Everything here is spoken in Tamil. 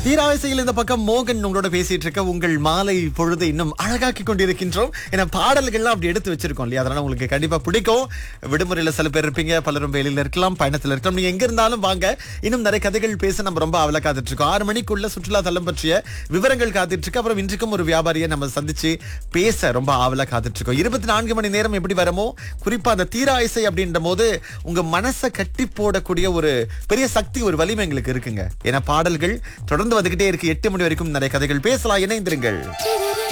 தீராவசையில் இந்த பக்கம் மோகன் உங்களோட பேசிட்டு இருக்க உங்கள் மாலை பொழுது இன்னும் அழகாக்கி கொண்டிருக்கின்றோம் ஏன்னா பாடல்கள்லாம் அப்படி எடுத்து வச்சிருக்கோம் இல்லையா அதனால உங்களுக்கு கண்டிப்பா பிடிக்கும் விடுமுறையில சில பேர் இருப்பீங்க பலரும் வேலையில இருக்கலாம் பயணத்துல இருக்கலாம் நீங்க எங்க இருந்தாலும் வாங்க இன்னும் நிறைய கதைகள் பேச நம்ம ரொம்ப அவல காத்துட்டு இருக்கோம் ஆறு மணிக்குள்ள சுற்றுலா தலம் பற்றிய விவரங்கள் காத்துட்டு இருக்கு அப்புறம் இன்றைக்கும் ஒரு வியாபாரியை நம்ம சந்திச்சு பேச ரொம்ப ஆவலா காத்துட்டு இருக்கோம் இருபத்தி நான்கு மணி நேரம் எப்படி வரமோ குறிப்பா அந்த தீரா இசை அப்படின்ற போது உங்க மனசை கட்டி போடக்கூடிய ஒரு பெரிய சக்தி ஒரு வலிமை எங்களுக்கு இருக்குங்க ஏன்னா பாடல்கள் தொடர்ந்து வந்துகிட்டே இருக்கு எட்டு மணி வரைக்கும் நிறைய கதைகள் பேசலாம் இணைந்திருங்கள்